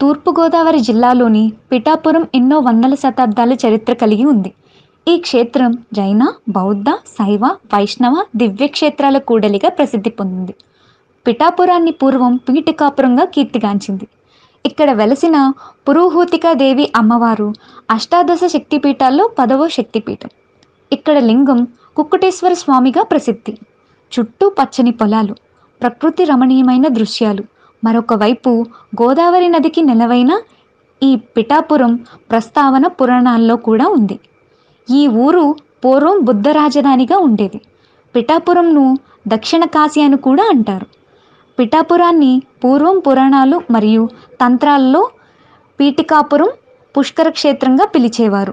తూర్పుగోదావరి జిల్లాలోని పిఠాపురం ఎన్నో వందల శతాబ్దాల చరిత్ర కలిగి ఉంది ఈ క్షేత్రం జైన బౌద్ధ శైవ వైష్ణవ దివ్యక్షేత్రాల కూడలిగా ప్రసిద్ధి పొందింది పిఠాపురాన్ని పూర్వం పీఠికాపురంగా కీర్తిగాంచింది ఇక్కడ వెలసిన పురోహూతికా దేవి అమ్మవారు అష్టాదశ శక్తిపీఠాల్లో పదవ శక్తిపీఠం ఇక్కడ లింగం కుక్కుటేశ్వర స్వామిగా ప్రసిద్ధి చుట్టూ పచ్చని పొలాలు ప్రకృతి రమణీయమైన దృశ్యాలు మరొక వైపు గోదావరి నదికి నెలవైన ఈ పిఠాపురం ప్రస్తావన పురాణాల్లో కూడా ఉంది ఈ ఊరు పూర్వం బుద్ధ రాజధానిగా ఉండేది పిఠాపురంను దక్షిణ కాశీ అని కూడా అంటారు పిఠాపురాన్ని పూర్వం పురాణాలు మరియు తంత్రాల్లో పీఠికాపురం పుష్కర క్షేత్రంగా పిలిచేవారు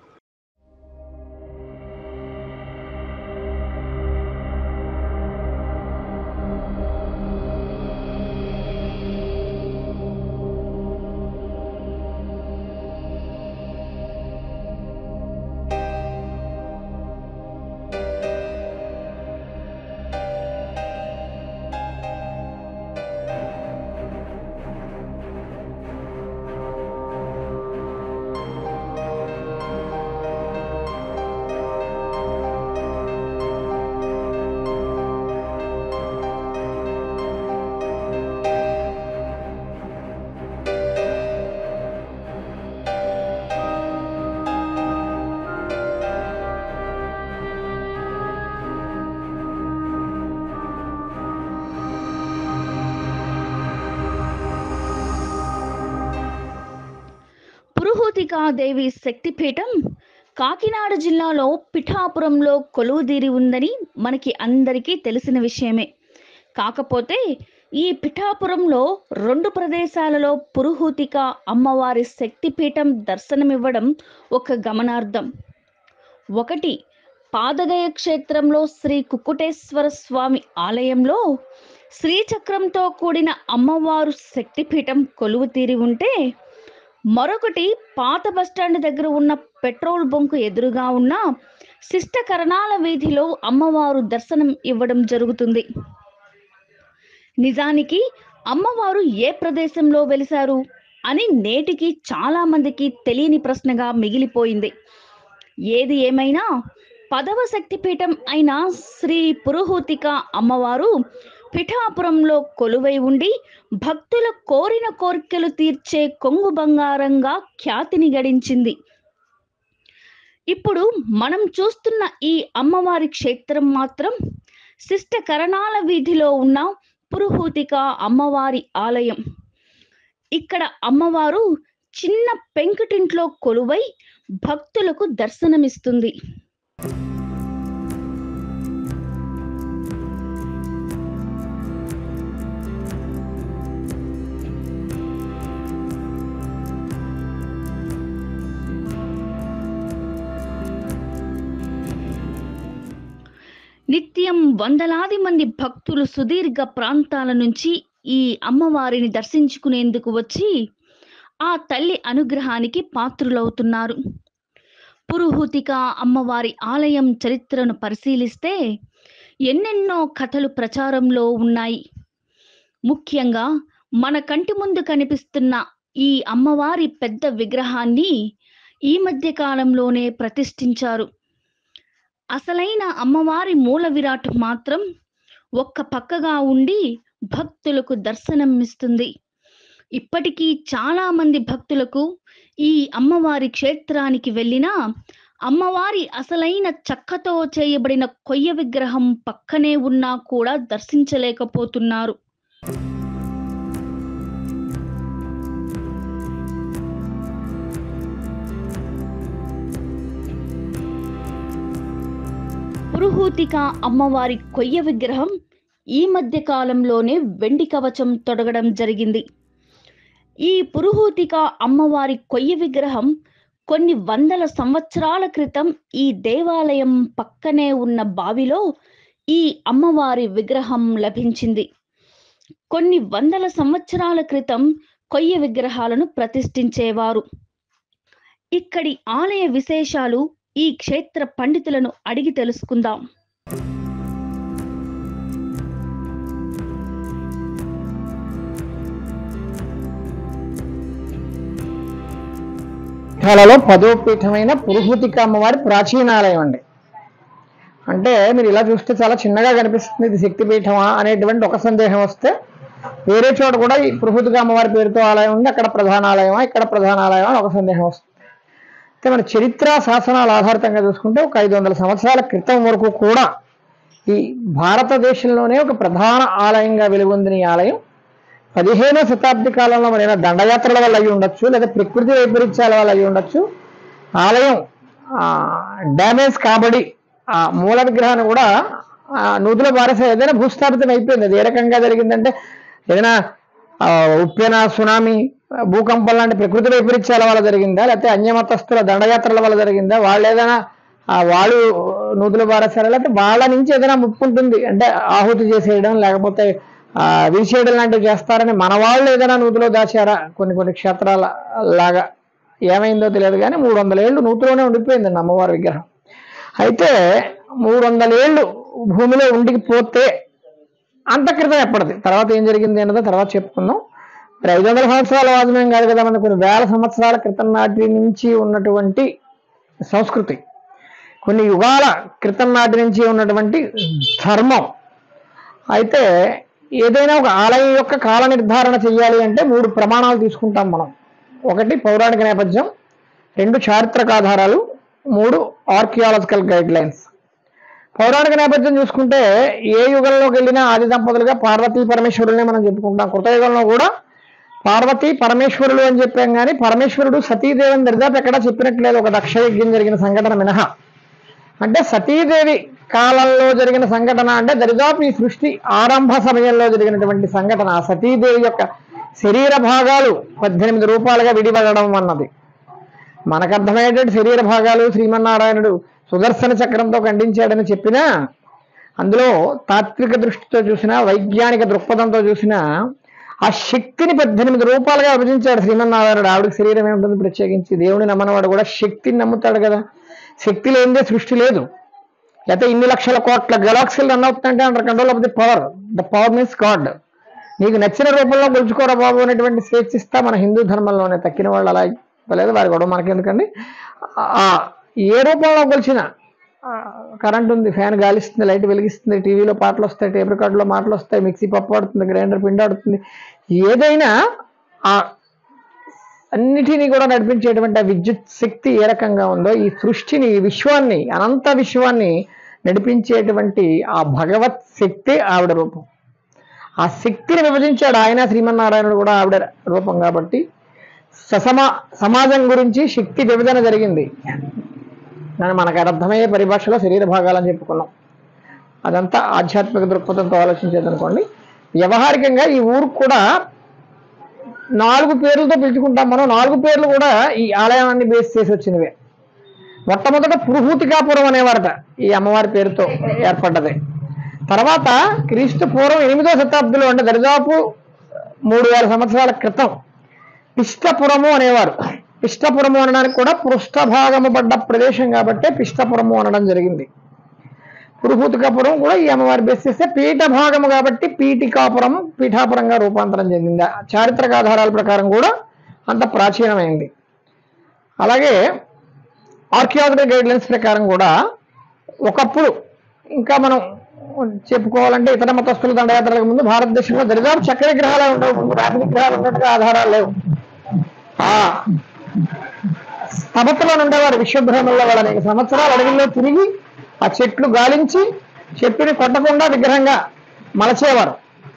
పురుహూతికాదేవి శక్తిపీఠం కాకినాడ జిల్లాలో పిఠాపురంలో కొలువుదీరి ఉందని మనకి అందరికీ తెలిసిన విషయమే కాకపోతే ఈ పిఠాపురంలో రెండు ప్రదేశాలలో పురుహూతిక అమ్మవారి శక్తిపీఠం దర్శనమివ్వడం ఒక గమనార్థం ఒకటి పాదగయ క్షేత్రంలో శ్రీ కుక్కుటేశ్వర స్వామి ఆలయంలో శ్రీచక్రంతో కూడిన అమ్మవారు శక్తిపీఠం కొలువు తీరి ఉంటే మరొకటి పాత బస్టాండ్ దగ్గర ఉన్న పెట్రోల్ బంకు ఎదురుగా ఉన్న శిష్ట కరణాల వీధిలో అమ్మవారు దర్శనం ఇవ్వడం జరుగుతుంది నిజానికి అమ్మవారు ఏ ప్రదేశంలో వెలిశారు అని నేటికి చాలా మందికి తెలియని ప్రశ్నగా మిగిలిపోయింది ఏది ఏమైనా పదవ శక్తిపీఠం అయిన శ్రీ పురుహూతిక అమ్మవారు పిఠాపురంలో కొలువై ఉండి భక్తుల కోరిన కోరికలు తీర్చే కొంగు బంగారంగా ఖ్యాతిని గడించింది ఇప్పుడు మనం చూస్తున్న ఈ అమ్మవారి క్షేత్రం మాత్రం శిష్ట కరణాల వీధిలో ఉన్న పురుహూతిక అమ్మవారి ఆలయం ఇక్కడ అమ్మవారు చిన్న పెంకుటింట్లో కొలువై భక్తులకు దర్శనమిస్తుంది నిత్యం వందలాది మంది భక్తులు సుదీర్ఘ ప్రాంతాల నుంచి ఈ అమ్మవారిని దర్శించుకునేందుకు వచ్చి ఆ తల్లి అనుగ్రహానికి పాత్రులవుతున్నారు పురుహూతిక అమ్మవారి ఆలయం చరిత్రను పరిశీలిస్తే ఎన్నెన్నో కథలు ప్రచారంలో ఉన్నాయి ముఖ్యంగా మన కంటి ముందు కనిపిస్తున్న ఈ అమ్మవారి పెద్ద విగ్రహాన్ని ఈ మధ్య కాలంలోనే ప్రతిష్ఠించారు అసలైన అమ్మవారి మూల విరాట్ మాత్రం ఒక్క పక్కగా ఉండి భక్తులకు దర్శనం ఇస్తుంది ఇప్పటికీ చాలా మంది భక్తులకు ఈ అమ్మవారి క్షేత్రానికి వెళ్ళినా అమ్మవారి అసలైన చక్కతో చేయబడిన కొయ్య విగ్రహం పక్కనే ఉన్నా కూడా దర్శించలేకపోతున్నారు పురుహూతిక అమ్మవారి కొయ్య విగ్రహం ఈ మధ్య కాలంలోనే వెండి కవచం తొడగడం జరిగింది ఈ పురుహూతిక అమ్మవారి కొయ్య విగ్రహం కొన్ని వందల సంవత్సరాల క్రితం ఈ దేవాలయం పక్కనే ఉన్న బావిలో ఈ అమ్మవారి విగ్రహం లభించింది కొన్ని వందల సంవత్సరాల క్రితం కొయ్య విగ్రహాలను ప్రతిష్ఠించేవారు ఇక్కడి ఆలయ విశేషాలు ఈ క్షేత్ర పండితులను అడిగి తెలుసుకుందాం పీఠాలలో పదో పీఠమైన పురుహూతిక అమ్మవారి ప్రాచీనాలయం అండి అంటే మీరు ఇలా చూస్తే చాలా చిన్నగా కనిపిస్తుంది ఇది శక్తి పీఠమా అనేటువంటి ఒక సందేహం వస్తే వేరే చోట కూడా ఈ పురుహూతిక అమ్మవారి పేరుతో ఆలయం ఉంది అక్కడ ప్రధాన ఆలయమా ఇక్కడ ప్రధాన ఆలయమా అని ఒక సందేహం వస్తుంది అయితే మన చరిత్ర శాసనాల ఆధారితంగా చూసుకుంటే ఒక ఐదు వందల సంవత్సరాల క్రితం వరకు కూడా ఈ భారతదేశంలోనే ఒక ప్రధాన ఆలయంగా వెలుగొందిన ఈ ఆలయం పదిహేనో శతాబ్ది కాలంలో మరి ఏమైనా దండయాత్రల వల్ల అయి ఉండొచ్చు లేదా ప్రకృతి వైపరీత్యాల వల్ల అయి ఉండొచ్చు ఆలయం డ్యామేజ్ కాబడి ఆ మూల విగ్రహాన్ని కూడా ఆ, నూతిలో పారేసే ఏదైనా భూస్థాపితం అయిపోయింది అది ఏ రకంగా జరిగిందంటే ఏదైనా ఆ, ఉప్పెన సునామీ భూకంపం లాంటి ప్రకృతి వైపరీత్యాల వల్ల జరిగిందా లేకపోతే అన్యమతస్తుల దండయాత్రల వల్ల జరిగిందా వాళ్ళు ఏదైనా ఆ వాళ్ళు నూతులు పారేసారా లేకపోతే వాళ్ళ నుంచి ఏదైనా ముప్పు ఉంటుంది అంటే ఆహుతి చేసేయడం లేకపోతే ఆ, విరిచేయడం లాంటివి చేస్తారని మన వాళ్ళు ఏదైనా నూతిలో దాచారా కొన్ని కొన్ని క్షేత్రాల లాగా ఏమైందో తెలియదు కానీ మూడు వందల ఏళ్ళు నూతిలోనే ఉండిపోయిందండి అమ్మవారి విగ్రహం అయితే మూడు వందల ఏళ్ళు భూమిలో ఉండిపోతే అంత క్రితం ఎప్పటిది తర్వాత ఏం జరిగింది అన్నదో తర్వాత చెప్పుకుందాం మరి ఐదు వందల సంవత్సరాల వాదమేం కాదు కదా మన కొన్ని వేల సంవత్సరాల క్రితం నాటి నుంచి ఉన్నటువంటి సంస్కృతి కొన్ని యుగాల క్రితం నాటి నుంచి ఉన్నటువంటి ధర్మం అయితే ఏదైనా ఒక ఆలయం యొక్క కాల నిర్ధారణ చేయాలి అంటే మూడు ప్రమాణాలు తీసుకుంటాం మనం ఒకటి పౌరాణిక నేపథ్యం రెండు చారిత్రక ఆధారాలు మూడు ఆర్కియాలజికల్ గైడ్ లైన్స్ పౌరాణిక నేపథ్యం చూసుకుంటే ఏ యుగంలోకి వెళ్ళినా ఆది దంపతులుగా పార్వతీ పరమేశ్వరుల్ని మనం చెప్పుకుంటాం కృతయుగంలో కూడా పార్వతీ పరమేశ్వరులు అని చెప్పాం కానీ పరమేశ్వరుడు సతీదేవిని దరిదాపు ఎక్కడా చెప్పినట్లేదు ఒక దక్ష యజ్ఞం జరిగిన సంఘటన మినహా అంటే సతీదేవి కాలంలో జరిగిన సంఘటన అంటే దరిదాపు ఈ సృష్టి ఆరంభ సమయంలో జరిగినటువంటి సంఘటన ఆ సతీదేవి యొక్క శరీర భాగాలు పద్దెనిమిది రూపాయలుగా విడిపడడం అన్నది మనకు అర్థమయ్యేటట్టు శరీర భాగాలు శ్రీమన్నారాయణుడు సుదర్శన చక్రంతో ఖండించాడని చెప్పినా అందులో తాత్విక దృష్టితో చూసినా వైజ్ఞానిక దృక్పథంతో చూసినా ఆ శక్తిని పద్దెనిమిది రూపాయలుగా విభజించాడు శ్రీమన్నారాయణుడు ఆవిడకి శరీరం ఏముంటుంది ప్రత్యేకించి దేవుని నమ్మనవాడు కూడా శక్తిని నమ్ముతాడు కదా శక్తి లేనిదే సృష్టి లేదు లేకపోతే ఇన్ని లక్షల కోట్ల గెలాక్సీలు రన్ అవుతుందంటే under control of the power the power means God నీకు నచ్చిన రూపంలో కొలుచుకోరా బాబు అనేటువంటి స్వేచ్ఛ ఇస్తా మన హిందూ ధర్మంలోనే తక్కిన వాళ్ళు అలా ఇవ్వలేదు వారి గొడవ మనకెందుకండి ఆ, ఏ రూపంలో కొలిచినా కరెంట్ ఉంది ఫ్యాన్ గాలిస్తుంది లైట్ వెలిగిస్తుంది టీవీలో పాటలు వస్తాయి టేప్ రికార్డులో మాటలు వస్తాయి మిక్సీ పప్పు ఆడుతుంది గ్రైండర్ పిండి ఆడుతుంది ఏదైనా ఆ అన్నిటినీ కూడా నడిపించేటువంటి ఆ విద్యుత్ శక్తి ఏ రకంగా ఉందో ఈ సృష్టిని ఈ విశ్వాన్ని అనంత విశ్వాన్ని నడిపించేటువంటి ఆ భగవత్ శక్తి ఆవిడ రూపం ఆ శక్తిని విభజించాడు ఆయన శ్రీమన్నారాయణుడు కూడా ఆవిడ రూపం కాబట్టి ససమా సమాజం గురించి శక్తి విభజన జరిగింది దాన్ని మనకు అర్థమయ్యే పరిభాషలో శరీర భాగాలని చెప్పుకున్నాం అదంతా ఆధ్యాత్మిక దృక్పథంతో ఆలోచించేదనుకోండి వ్యవహారికంగా ఈ ఊరు కూడా నాలుగు పేర్లతో పిలుచుకుంటాం మనం నాలుగు పేర్లు కూడా ఈ ఆలయాన్ని బేస్ చేసి వచ్చినవే మొట్టమొదట పురుహూతికాపురం అనేవారట ఈ అమ్మవారి పేరుతో ఏర్పడ్డది తర్వాత క్రీస్తు పూర్వం ఎనిమిదో శతాబ్దిలో అంటే దరిదాపు మూడు వేల సంవత్సరాల క్రితం పిష్టపురము అనేవారు పిష్టపురము అనడానికి కూడా పృష్ఠభాగము పడ్డ ప్రదేశం కాబట్టి పిష్టపురము అనడం జరిగింది పురుహూతికాపురం కూడా ఈ అమ్మవారి బేస్ చేస్తే పీఠ భాగము కాబట్టి పీఠికాపురం పీఠాపురంగా రూపాంతరం చెందింది ఆ చారిత్రక ఆధారాల ప్రకారం కూడా అంత ప్రాచీనమైంది అలాగే ఆర్కియాలజికల్ గైడ్ లైన్స్ ప్రకారం కూడా ఒకప్పుడు ఇంకా మనం చెప్పుకోవాలంటే ఇతర మతస్థుల దండయాత్రలకు ముందు భారతదేశంలో దరిదాపు చక్ర విగ్రహాలు ఉండవు రాతి విగ్రహాలు ఉన్నట్టుగా ఆధారాలు లేవు ఆ స్తబతలో ఉండేవారు విశ్వబ్రహ్మల్లో వాళ్ళ అనేక సంవత్సరాలు అడవిలో తిరిగి ఆ చెట్లు గాలించి చెట్టుని కొట్టకుండా విగ్రహంగా మలచేవారు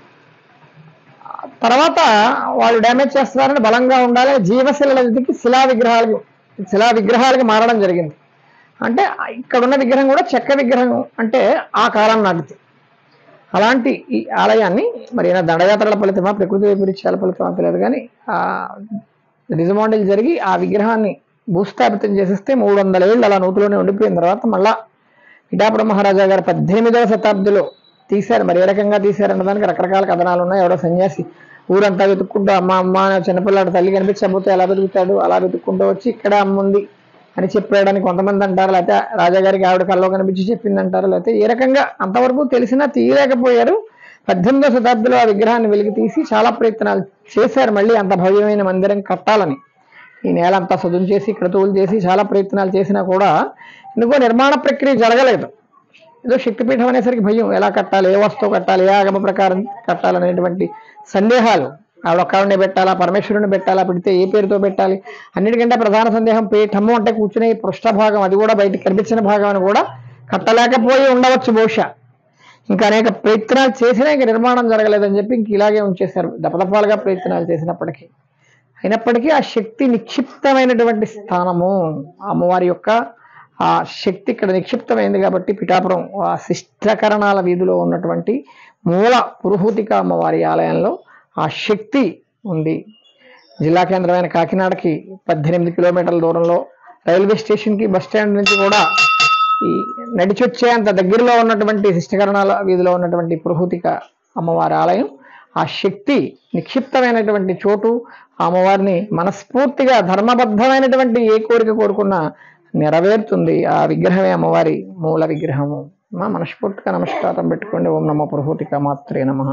తర్వాత వాళ్ళు డ్యామేజ్ చేస్తున్నారని బలంగా ఉండాలి జీవశిలల దిక్కి శిలా విగ్రహాలకు శిలా విగ్రహాలకి మారడం జరిగింది అంటే ఇక్కడ ఉన్న విగ్రహం కూడా చెక్క విగ్రహం అంటే ఆ కాలం నాటిది అలాంటి ఈ ఆలయాన్ని మరి ఏమైనా దండయాత్రల ఫలితమా ప్రకృతి వైపరీత్యాల ఫలితమా తెలియదు కానీ ఆ రిజమాండల్ జరిగి ఆ విగ్రహాన్ని భూస్థాపితం చేసేస్తే మూడు వందల ఏళ్ళు అలా నూతిలోనే ఉండిపోయిన తర్వాత మళ్ళా పిఠాపుర మహారాజా గారు పద్దెనిమిదవ శతాబ్దిలో తీశారు మరి ఏ రకంగా తీశారన్న దానికి రకరకాల కథనాలు ఉన్నాయి ఎవడో సన్యాసి ఊరంతా వెతుక్కుంటూ అమ్మ అమ్మ అనే చిన్నపిల్లాడు తల్లి కనిపించకపోతే ఎలా వెతుకుతాడు అలా వెతుక్కుంటూ వచ్చి ఇక్కడ అమ్మ ఉంది అని చెప్పాడని కొంతమంది అంటారు లేకపోతే రాజాగారికి ఆవిడ కల్లో కనిపించి చెప్పింది అంటారు లేకపోతే ఏ రకంగా అంతవరకు తెలిసినా తీయలేకపోయారు పద్దెనిమిదవ శతాబ్దిలో ఆ విగ్రహాన్ని వెలికి తీసి చాలా ప్రయత్నాలు చేశారు మళ్ళీ అంత భవ్యమైన మందిరం కట్టాలని ఈ నేల అంతా సదును చేసి క్రతువులు చేసి చాలా ప్రయత్నాలు చేసినా కూడా ఎందుకో నిర్మాణ ప్రక్రియ జరగలేదు ఏదో శక్తిపీఠం అనేసరికి భయం ఎలా కట్టాలి ఏ వస్తువు కట్టాలి ఏ ఆగమ ప్రకారం కట్టాలనేటువంటి సందేహాలు ఆవిడ ఒక్కడిని పెట్టాలా పరమేశ్వరుని పెట్టాలా పెడితే ఏ పేరుతో పెట్టాలి అన్నిటికంటే ప్రధాన సందేహం పీఠము అంటే కూర్చునే ఈ పృష్ఠభాగం అది కూడా బయటికి కనిపించిన భాగం అని కూడా కట్టలేకపోయి ఉండవచ్చు బహుశా ఇంకా అనేక ప్రయత్నాలు చేసినా ఇంకా నిర్మాణం జరగలేదని చెప్పి ఇంక ఇలాగే ఉంచేశారు దపదపాలుగా ప్రయత్నాలు చేసినప్పటికీ అయినప్పటికీ ఆ శక్తి నిక్షిప్తమైనటువంటి స్థానము ఆ అమ్మవారి యొక్క ఆ శక్తి ఇక్కడ నిక్షిప్తమైంది కాబట్టి పిఠాపురం ఆ శిష్టకరణాల వీధిలో ఉన్నటువంటి మూల పురుహూతిక అమ్మవారి ఆలయంలో ఆ శక్తి ఉంది జిల్లా కేంద్రమైన కాకినాడకి పద్దెనిమిది కిలోమీటర్ల దూరంలో రైల్వే స్టేషన్కి బస్ స్టాండ్ నుంచి కూడా ఈ నడిచొచ్చే అంత దగ్గరలో ఉన్నటువంటి శిష్టకరణాల వీధిలో ఉన్నటువంటి పురుహూతిక అమ్మవారి ఆలయం ఆ శక్తి నిక్షిప్తమైనటువంటి చోటు ఆ అమ్మవారిని మనస్ఫూర్తిగా ధర్మబద్ధమైనటువంటి ఏ కోరిక కోరుకున్నా నెరవేరుతుంది ఆ విగ్రహమే అమ్మవారి మూల విగ్రహము మా మనస్ఫూర్తిగా నమస్కారం పెట్టుకోండి ఓం నమో పురుహూతిక మాత్రే నమ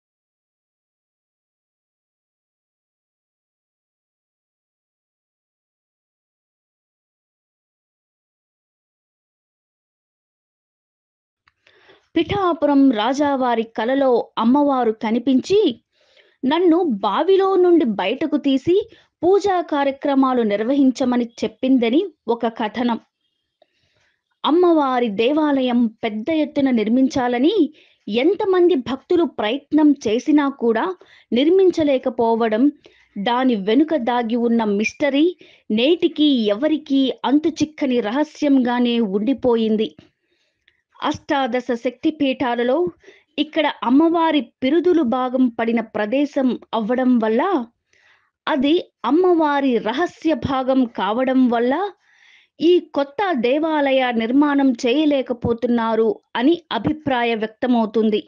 పిఠాపురం రాజావారి కలలో అమ్మవారు కనిపించి నన్ను బావిలో నుండి బయటకు తీసి పూజా కార్యక్రమాలు నిర్వహించమని చెప్పిందని ఒక కథనం అమ్మవారి దేవాలయం పెద్ద ఎత్తున నిర్మించాలని ఎంతమంది భక్తులు ప్రయత్నం చేసినా కూడా నిర్మించలేకపోవడం దాని వెనుక దాగి ఉన్న మిస్టరీ నేటికి ఎవరికీ అంతు చిక్కని రహస్యంగానే ఉండిపోయింది అష్టాదశ శక్తి పీఠాలలో ఇక్కడ అమ్మవారి పిరుదులు భాగం పడిన ప్రదేశం అవ్వడం వల్ల అది అమ్మవారి రహస్య భాగం కావడం వల్ల ఈ కొత్త దేవాలయ నిర్మాణం చేయలేకపోతున్నారు అని అభిప్రాయ వ్యక్తమవుతుంది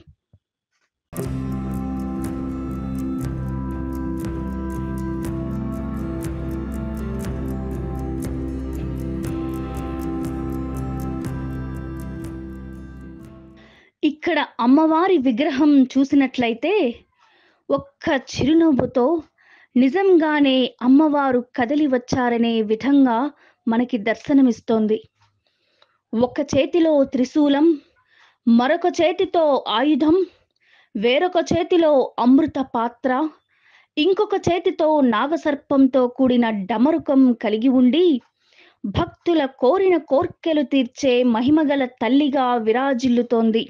ఇక్కడ అమ్మవారి విగ్రహం చూసినట్లయితే ఒక్క చిరునవ్వుతో నిజంగానే అమ్మవారు కదలి వచ్చారనే విధంగా మనకి దర్శనమిస్తోంది ఒక చేతిలో త్రిశూలం మరొక చేతితో ఆయుధం వేరొక చేతిలో అమృత పాత్ర ఇంకొక చేతితో నాగసర్పంతో కూడిన డమరుకం కలిగి ఉండి భక్తుల కోరిన కోర్కెలు తీర్చే మహిమగల తల్లిగా విరాజిల్లుతోంది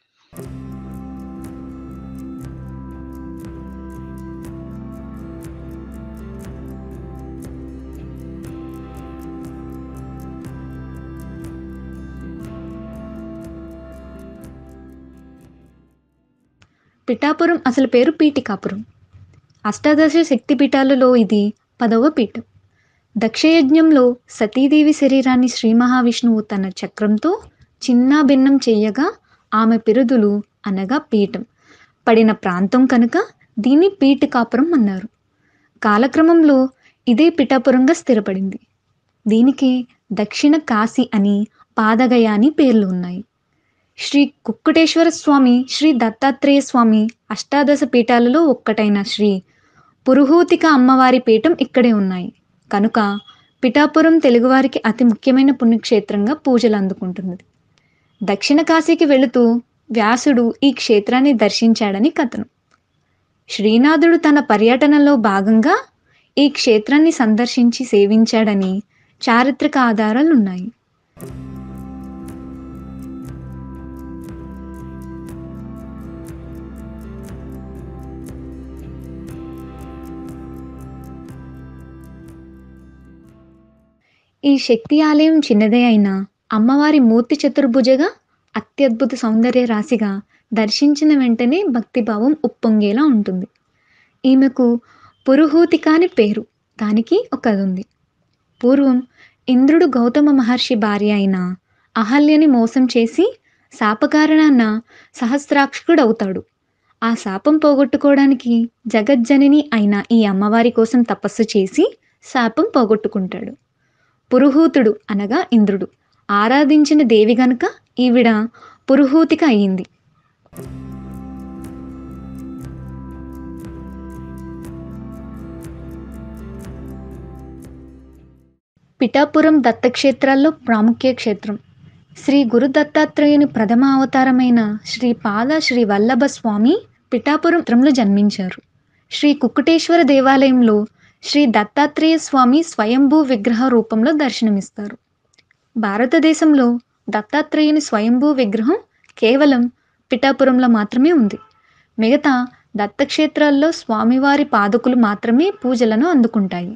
పిఠాపురం అసలు పేరు పీఠికాపురం అష్టాదశ శక్తి పీఠాలలో ఇది పదవ పీఠం దక్షయజ్ఞంలో సతీదేవి శరీరాన్ని శ్రీ మహావిష్ణువు తన చక్రంతో చిన్న భిన్నం చెయ్యగా ఆమె పిరుదులు అనగా పీఠం పడిన ప్రాంతం కనుక దీన్ని పీఠికాపురం అన్నారు కాలక్రమంలో ఇదే పిఠాపురంగా స్థిరపడింది దీనికి దక్షిణ కాశీ అని పాదగయ అని పేర్లు ఉన్నాయి శ్రీ కుక్కుటేశ్వర స్వామి శ్రీ దత్తాత్రేయ స్వామి అష్టాదశ పీఠాలలో ఒక్కటైన శ్రీ పురుహూతిక అమ్మవారి పీఠం ఇక్కడే ఉన్నాయి కనుక పిఠాపురం తెలుగువారికి అతి ముఖ్యమైన పుణ్యక్షేత్రంగా పూజలు అందుకుంటున్నది దక్షిణ కాశీకి వెళుతూ వ్యాసుడు ఈ క్షేత్రాన్ని దర్శించాడని కథనం శ్రీనాథుడు తన పర్యటనలో భాగంగా ఈ క్షేత్రాన్ని సందర్శించి సేవించాడని చారిత్రక ఆధారాలున్నాయి ఈ శక్తి ఆలయం చిన్నదే అయినా అమ్మవారి మూర్తి చతుర్భుజగా అత్యద్భుత సౌందర్య రాశిగా దర్శించిన వెంటనే భక్తిభావం ఉప్పొంగేలా ఉంటుంది ఈమెకు పురుహూతిక అని పేరు దానికి ఒక కథ ఉంది పూర్వం ఇంద్రుడు గౌతమ మహర్షి భార్య అయిన అహల్యని మోసం చేసి శాపకారణాన సహస్రాక్షకుడవుతాడు ఆ శాపం పోగొట్టుకోవడానికి జగజ్జనని అయిన ఈ అమ్మవారి కోసం తపస్సు చేసి శాపం పోగొట్టుకుంటాడు పురుహూతుడు అనగా ఇంద్రుడు ఆరాధించిన దేవి గనుక ఈవిడ పురుహూతిక అయింది పిఠాపురం దత్తక్షేత్రాల్లో ప్రాముఖ్య క్షేత్రం శ్రీ గురు దత్తాత్రేయుని ప్రథమ అవతారమైన శ్రీ పాద శ్రీ వల్లభ స్వామి పిఠాపురం క్షేత్రంలో జన్మించారు శ్రీ కుక్కుటేశ్వర దేవాలయంలో శ్రీ దత్తాత్రేయ స్వామి స్వయంభూ విగ్రహ రూపంలో దర్శనమిస్తారు భారతదేశంలో దత్తాత్రేయుని స్వయంభూ విగ్రహం కేవలం పిఠాపురంలో మాత్రమే ఉంది మిగతా దత్తక్షేత్రాల్లో స్వామివారి పాదకులు మాత్రమే పూజలను అందుకుంటాయి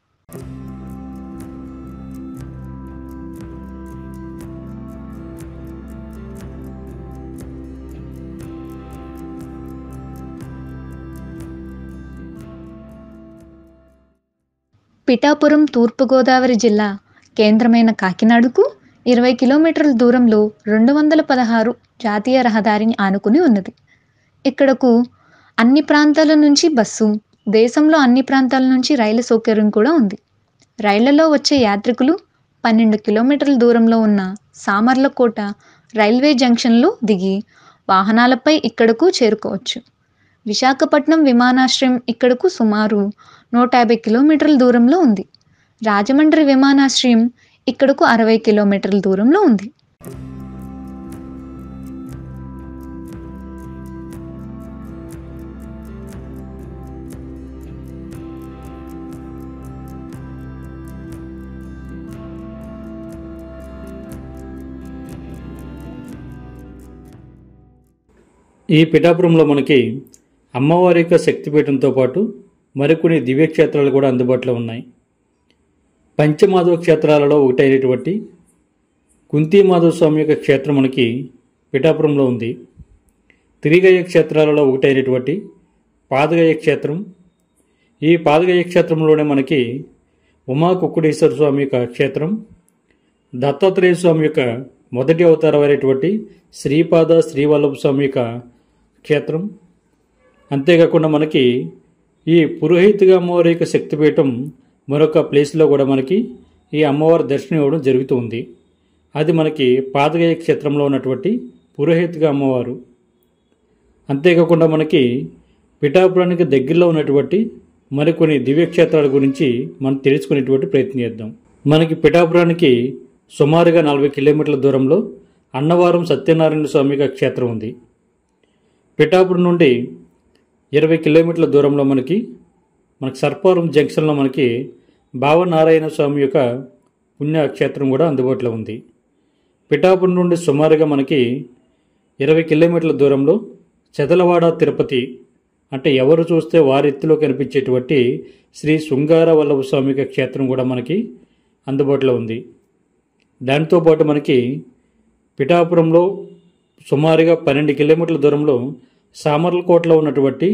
పిఠాపురం తూర్పుగోదావరి జిల్లా కేంద్రమైన కాకినాడకు ఇరవై కిలోమీటర్ల దూరంలో రెండు వందల పదహారు జాతీయ రహదారిని ఆనుకుని ఉన్నది ఇక్కడకు అన్ని ప్రాంతాల నుంచి బస్సు దేశంలో అన్ని ప్రాంతాల నుంచి రైలు సౌకర్యం కూడా ఉంది రైళ్లలో వచ్చే యాత్రికులు పన్నెండు కిలోమీటర్ల దూరంలో ఉన్న సామర్లకోట రైల్వే జంక్షన్లో దిగి వాహనాలపై ఇక్కడకు చేరుకోవచ్చు విశాఖపట్నం విమానాశ్రయం ఇక్కడకు సుమారు నూట యాభై కిలోమీటర్ల దూరంలో ఉంది రాజమండ్రి విమానాశ్రయం ఇక్కడకు అరవై కిలోమీటర్ల దూరంలో ఉంది ఈ పిఠాపురంలో మనకి అమ్మవారి యొక్క శక్తిపీఠంతో పాటు మరికొన్ని దివ్యక్షేత్రాలు కూడా అందుబాటులో ఉన్నాయి పంచమాధవ క్షేత్రాలలో ఒకటైనటువంటి కుంతీమాధవ స్వామి యొక్క క్షేత్రం మనకి పిఠాపురంలో ఉంది త్రిగయ క్షేత్రాలలో ఒకటైనటువంటి పాదగయ క్షేత్రం ఈ పాదగయ క్షేత్రంలోనే మనకి ఉమా కుక్కుడేశ్వర స్వామి యొక్క క్షేత్రం దత్తాత్రేయ స్వామి యొక్క మొదటి అవతారం అయినటువంటి శ్రీపాద శ్రీవల్లభ స్వామి యొక్క క్షేత్రం అంతేకాకుండా మనకి ఈ పురోహితుగా అమ్మవారి యొక్క శక్తిపీఠం మరొక ప్లేస్లో కూడా మనకి ఈ అమ్మవారి దర్శనం ఇవ్వడం జరుగుతుంది అది మనకి పాదగయ క్షేత్రంలో ఉన్నటువంటి పురోహితుగా అమ్మవారు అంతేకాకుండా మనకి పిఠాపురానికి దగ్గరలో ఉన్నటువంటి మరికొన్ని దివ్యక్షేత్రాల గురించి మనం తెలుసుకునేటువంటి ప్రయత్నం చేద్దాం మనకి పిఠాపురానికి సుమారుగా నలభై కిలోమీటర్ల దూరంలో అన్నవరం సత్యనారాయణ స్వామి యొక్క క్షేత్రం ఉంది పిఠాపురం నుండి ఇరవై కిలోమీటర్ల దూరంలో మనకి మనకి సర్పారం జంక్షన్లో మనకి భావనారాయణ స్వామి యొక్క పుణ్యక్షేత్రం కూడా అందుబాటులో ఉంది పిఠాపురం నుండి సుమారుగా మనకి ఇరవై కిలోమీటర్ల దూరంలో చెదలవాడ తిరుపతి అంటే ఎవరు చూస్తే వారి ఎత్తులో కనిపించేటువంటి శ్రీ శృంగార వల్లభ స్వామి యొక్క క్షేత్రం కూడా మనకి అందుబాటులో ఉంది దానితో పాటు మనకి పిఠాపురంలో సుమారుగా పన్నెండు కిలోమీటర్ల దూరంలో సామర్లకోటలో ఉన్నటువంటి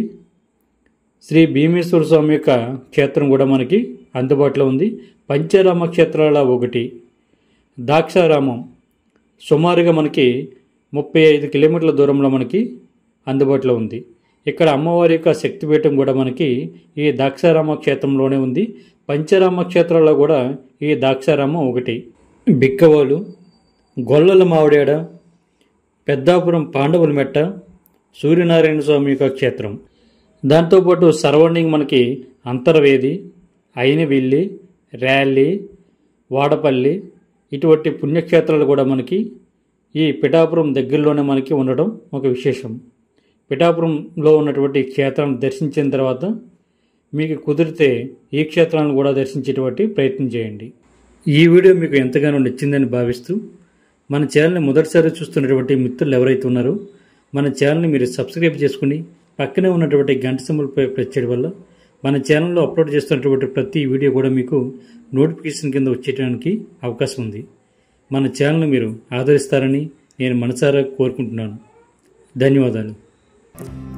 శ్రీ భీమేశ్వర స్వామి యొక్క క్షేత్రం కూడా మనకి అందుబాటులో ఉంది పంచరామ క్షేత్రాల ఒకటి దాక్షారామం సుమారుగా మనకి ముప్పై ఐదు కిలోమీటర్ల దూరంలో మనకి అందుబాటులో ఉంది ఇక్కడ అమ్మవారి యొక్క శక్తిపీఠం కూడా మనకి ఈ దాక్షారామ క్షేత్రంలోనే ఉంది పంచరామ క్షేత్రాల్లో కూడా ఈ దాక్షారామం ఒకటి బిక్కవాలు గొల్లల మావిడేడ పెద్దాపురం పాండవుల మెట్ట సూర్యనారాయణ స్వామి యొక్క క్షేత్రం దాంతోపాటు సరౌండింగ్ మనకి అంతర్వేది అయినవిల్లి ర్యాలీ వాడపల్లి ఇటువంటి పుణ్యక్షేత్రాలు కూడా మనకి ఈ పిఠాపురం దగ్గరలోనే మనకి ఉండడం ఒక విశేషం పిఠాపురంలో ఉన్నటువంటి క్షేత్రాలను దర్శించిన తర్వాత మీకు కుదిరితే ఈ క్షేత్రాలను కూడా దర్శించేటువంటి ప్రయత్నం చేయండి ఈ వీడియో మీకు ఎంతగానో నచ్చిందని భావిస్తూ మన ఛానల్ని మొదటిసారి చూస్తున్నటువంటి మిత్రులు ఎవరైతే ఉన్నారో మన ఛానల్ని మీరు సబ్స్క్రైబ్ చేసుకుని పక్కనే ఉన్నటువంటి గంట సింబల్పై ప్రెస్ చేయడం వల్ల మన ఛానల్లో అప్లోడ్ చేస్తున్నటువంటి ప్రతి వీడియో కూడా మీకు నోటిఫికేషన్ కింద వచ్చేయడానికి అవకాశం ఉంది మన ఛానల్ని మీరు ఆదరిస్తారని నేను మనసారా కోరుకుంటున్నాను ధన్యవాదాలు